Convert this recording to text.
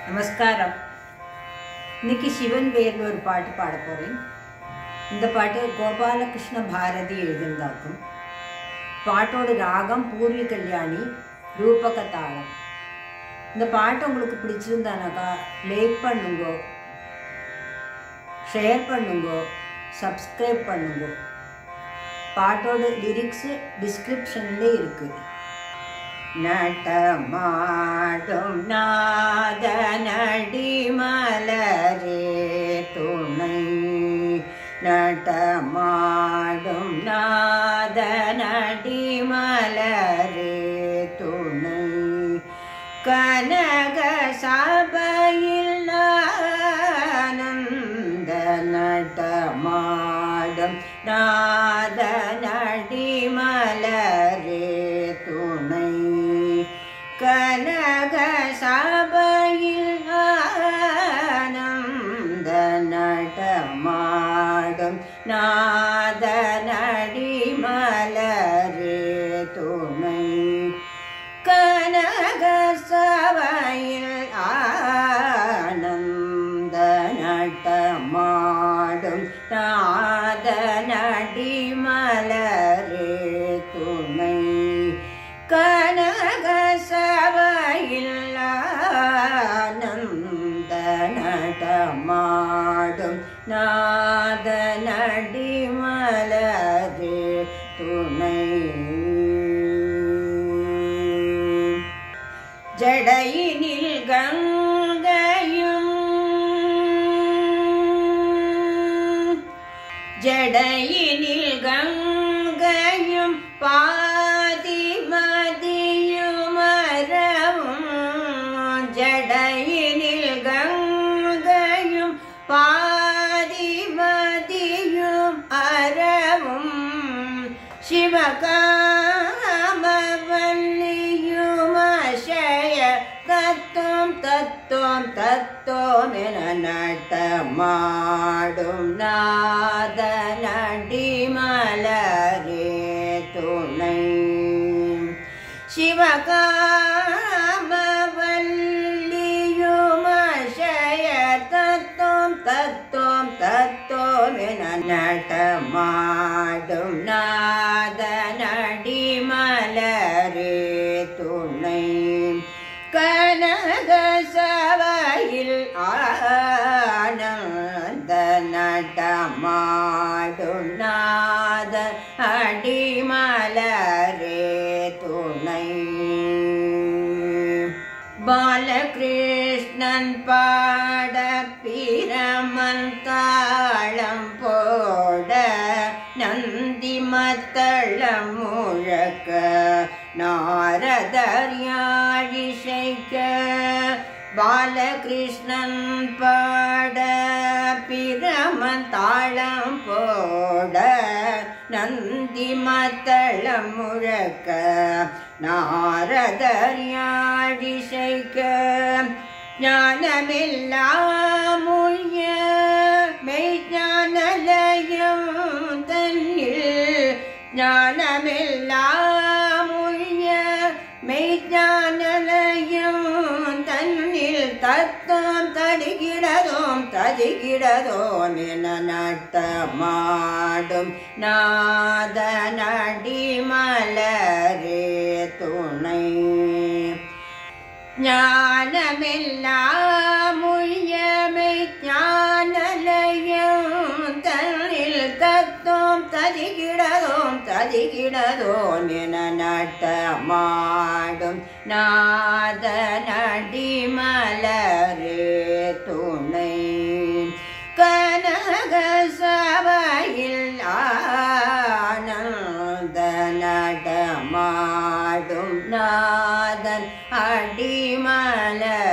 நமஸ்காரம் இன்னைக்கு சிவன் பேரில் ஒரு பாட்டு பாட போகிறேன் இந்த பாட்டு கோபாலகிருஷ்ண பாரதி எழுதியிருந்தாக்கும் பாட்டோட ராகம் பூர்வி கல்யாணி ரூபக தாளம் இந்த பாட்டு உங்களுக்கு பிடிச்சிருந்தானாக்கா லைக் பண்ணுங்கோ ஷேர் பண்ணுங்கோ சப்ஸ்கிரைப் பண்ணுங்கோ பாட்டோட லிரிக்ஸு டிஸ்கிரிப்ஷன்லேயே இருக்குது நடமாடும் நாத நடிமலரே துணை நடமாடும் நாத நடிமலரே துணை கனக சபையில் ஆனந்த நடமாடும் நாத நடிமலரே துணை கனக சபையில் ஆனந்த நடமாடும் நாத நடிமலரே துணை கனக சபையில் ஆனந்த நட்டமாடும் நாத நடிமலரே துணை கனக சபையில் ஆனந்த நடமாடும் நாத நடிமலரே துணை ஜடையினில் கங்கையும் ஜடையினில் கங்கையும் பாதிமதியும் மரவும் ஜடையினில் கங்கையும் பாதிமதியும் அறவும் சிவகாமவல்லியும் அஷய தத்துவம் தத்துவம் தத்துவம் என நட்டமாடும் நாத நடிமலரே துணை சிவகாமவல்லியும் அஷய தத்துவம் தத்துவம் தத்துவம் என நடமாடும் நாத நடிமலரே துணை கனக சபையில் ஆனந்த நடமாடும் நாத அடிமலரே துணை பாலகிருஷ்ணன் பாட பிரமன் தாளம் போட நந்தி மத்தளம் முழக்க நாரதர் யாழிசைக்க பாலகிருஷ்ணன் பாட பிரமன் தாளம் போட நந்தி மத்தளம் முழக்க நாரதர் யாழிசைக்க ஞானமெல்லாம் முழிய மெய்ஞானலயம் தன்னில் ஞானமெல்லாம் முழிய மெய்ஞானலயம் தன்னில் தத்துவம் தடுகிடதோம் ததுகிடதோம் என நட்டமாடும் நாத நடிமலரே துணை ஞானமெல்லாம் முழியமை ஞானலயம் தன்னில் தத்துவம் ததிகிடதோம் ததிகிடதோம் என நட்டமாடும் நாத நடிமலரே துணை கனக சபையில் ஆனந்த நடமாடும் நாதன் அடிமலரே